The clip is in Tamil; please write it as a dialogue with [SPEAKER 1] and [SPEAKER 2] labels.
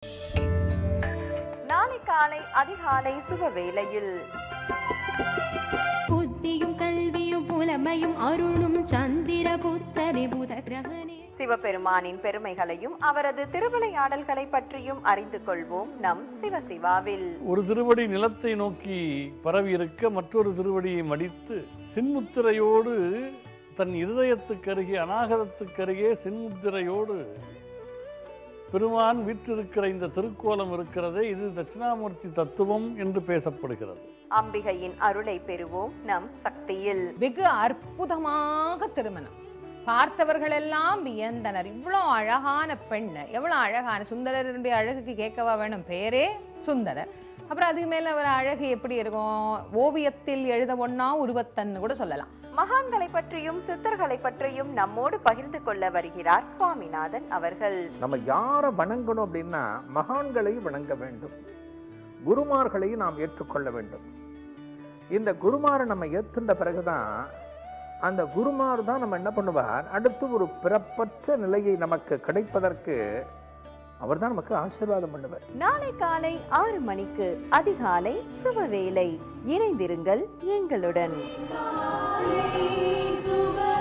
[SPEAKER 1] நாளை காலை அதிகாலை சுப வேளையில்
[SPEAKER 2] புத்தியும் கல்வியும் புலமையும் அருளும் சந்திர புத்தரி புத கிரகணே
[SPEAKER 1] சிவபெருமானின் பெருமைகளையும் அவரது திருவிளையாடல்களை பற்றியும் அறிந்து கொள்வோம் நம் சிவசிவாவில்
[SPEAKER 3] ஒரு திருவடி நிலத்தை நோக்கி பரவி இருக்க மற்றொரு திருவடியை மடித்து சின்முத்திரையோடு தன் இருதயத்துக்கருகே அநாகதத்துக்கருகே சின்முத்திரையோடு பெருமான் வீற்றிருக்கிற இந்த திருக்கோலம் இருக்கிறதே இது தட்சிணாமூர்த்தி தத்துவம் என்று பேசப்படுகிறது
[SPEAKER 1] அம்பிகையின் அருளை பெறுவோம் நம் சக்தியில்
[SPEAKER 4] வெகு அற்புதமாக திருமணம் பார்த்தவர்களெல்லாம் வியந்தனர் இவ்வளோ அழகான பெண் எவ்வளோ அழகான சுந்தரருடைய அழகுக்கு கேட்கவா வேணும் பேரே சுந்தரர் அப்புறம் அதுக்கு மேல அவர் அழகு எப்படி இருக்கும் ஓவியத்தில் எழுத ஒண்ணா உருவத்தன்னு கூட சொல்லலாம்
[SPEAKER 1] மகான்களை பற்றியும் சித்தர்களை பற்றியும் நம்மோடு பகிர்ந்து கொள்ள வருகிறார் சுவாமிநாதன் அவர்கள்
[SPEAKER 5] நம்ம யாரை வணங்கணும் அப்படின்னா மகான்களை வணங்க வேண்டும் குருமார்களை நாம் ஏற்றுக்கொள்ள வேண்டும் இந்த குருமாரை நம்ம ஏற்றுண்ட பிறகுதான் அந்த குருமார் தான் நம்ம என்ன பண்ணுவார் அடுத்து ஒரு பிறப்பற்ற நிலையை நமக்கு கிடைப்பதற்கு அவர் தான் நமக்கு ஆசீர்வாதம் பண்ணுவார்
[SPEAKER 1] நாளை காலை ஆறு மணிக்கு அதிகாலை சுபவேளை இணைந்திருங்கள் எங்களுடன்
[SPEAKER 2] சுப